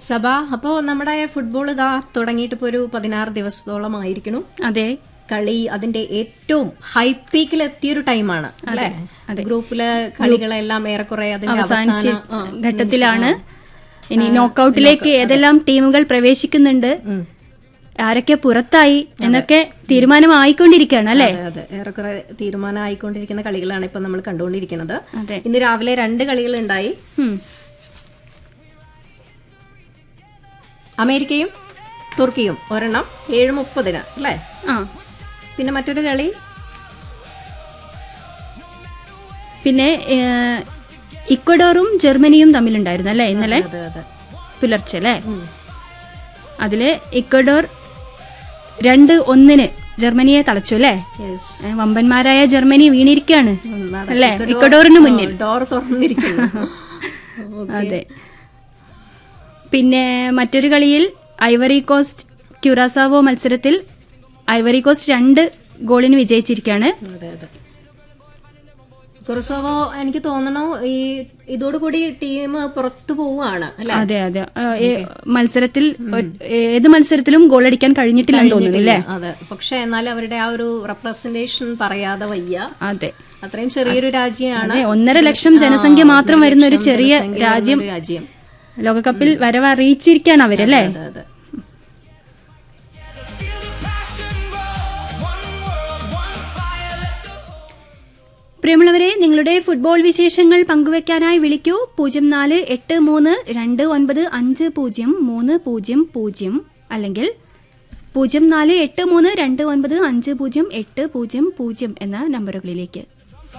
സഭ അപ്പോ നമ്മുടെ ഫുട്ബോൾ ഇതാ തുടങ്ങിയിട്ട് ഇപ്പോ ഒരു പതിനാറ് ദിവസത്തോളം ആയിരിക്കണു അതെ കളി അതിന്റെ ഏറ്റവും ഹൈ പീക്കിൽ എത്തിയൊരു ടൈമാണ് അല്ലെ ഗ്രൂപ്പിലെ കളികളെല്ലാം ഏറെക്കുറെ അതിന്റെ അവസാനിച്ച് അവസാന ആ, ഘട്ടത്തിലാണ് ഇനി നോക്കൌട്ടിലേക്ക് ഏതെല്ലാം ടീമുകൾ പ്രവേശിക്കുന്നുണ്ട് ആരൊക്കെ പുറത്തായി എന്നൊക്കെ തീരുമാനമായിക്കൊണ്ടിരിക്കുകയാണ് അല്ലെ അതെ അതെ ഏറെക്കുറെ തീരുമാനമായിക്കൊണ്ടിരിക്കുന്ന കളികളാണ് ഇപ്പൊ നമ്മൾ കണ്ടുകൊണ്ടിരിക്കുന്നത് അതെ ഇന്ന് രാവിലെ രണ്ട് കളികൾ ഉണ്ടായി ഉം. അമേരിക്കയും തുർക്കിയും ഒരെണ്ണം ഏഴ് മുപ്പതിന് അല്ലേ ആ പിന്നെ മറ്റൊരു കളി പിന്നെ ഏഹ്, ഇക്വഡോറും ജർമ്മനിയും തമ്മിലുണ്ടായിരുന്നു അല്ലേ ഇന്നലെ അതെ അതെ പുലർച്ചെ അല്ലേ അതില് ഇക്വഡോർ രണ്ട് ഒന്നിന് ജർമ്മനിയെ തളച്ചു അല്ലേ യെസ് ഏഹ്, വമ്പന്മാരായ ജർമ്മനി വീണിരിക്കുകയാണ് അല്ലേ ഇക്വഡോറിന് മുന്നിൽ ഡോർ തുറന്നിരിക്കുന്നു അതെ പിന്നെ മറ്റൊരു കളിയിൽ ഐവറി കോസ്റ്റ് ക്യുറാസാവോ മത്സരത്തിൽ ഐവറി കോസ്റ്റ് രണ്ട് ഗോളിന് വിജയിച്ചിരിക്കുകയാണ് അതെ അതെ കുറുസോവോ എനിക്ക് തോന്നണു ഈ ഇതോടുകൂടി ടീം പുറത്തു പോവുകയാണ് അല്ലെ അതെ അതെ ആ, ഏ- മത്സരത്തിൽ ഒ- ഏത് മത്സരത്തിലും ഗോൾ അടിക്കാൻ കഴിഞ്ഞിട്ടില്ലെന്ന് തോന്നുന്നു അല്ലേ അതെ പക്ഷെ എന്നാൽ അവരുടെ ആ ഒരു റെപ്രസെന്റേഷൻ പറയാതെ വയ്യ അതെ അത്രയും ചെറിയൊരു രാജ്യമാണ് അതെ ഒന്നര ലക്ഷം ജനസംഖ്യ മാത്രം വരുന്ന ഒരു ചെറിയ ജനസംഖ്യ രാജ്യം വരുന്ന ഒരു രാജ്യം ലോകകപ്പിൽ വരവ് അറിയിച്ചിരിക്കുകയാണ് അവരല്ലേ അതെ അതെ പ്രിയമുള്ളവരെ നിങ്ങളുടെ ഫുട്ബോൾ വിശേഷങ്ങൾ പങ്കുവെക്കാനായി വിളിക്കൂ പൂജ്യം നാല് എട്ട് മൂന്ന് രണ്ട് ഒൻപത് അഞ്ച് പൂജ്യം മൂന്ന് പൂജ്യം പൂജ്യം അല്ലെങ്കിൽ പൂജ്യം നാല് എട്ട് മൂന്ന് രണ്ട് ഒൻപത് അഞ്ച് പൂജ്യം എട്ട് പൂജ്യം പൂജ്യം എന്ന നമ്പറുകളിലേക്ക്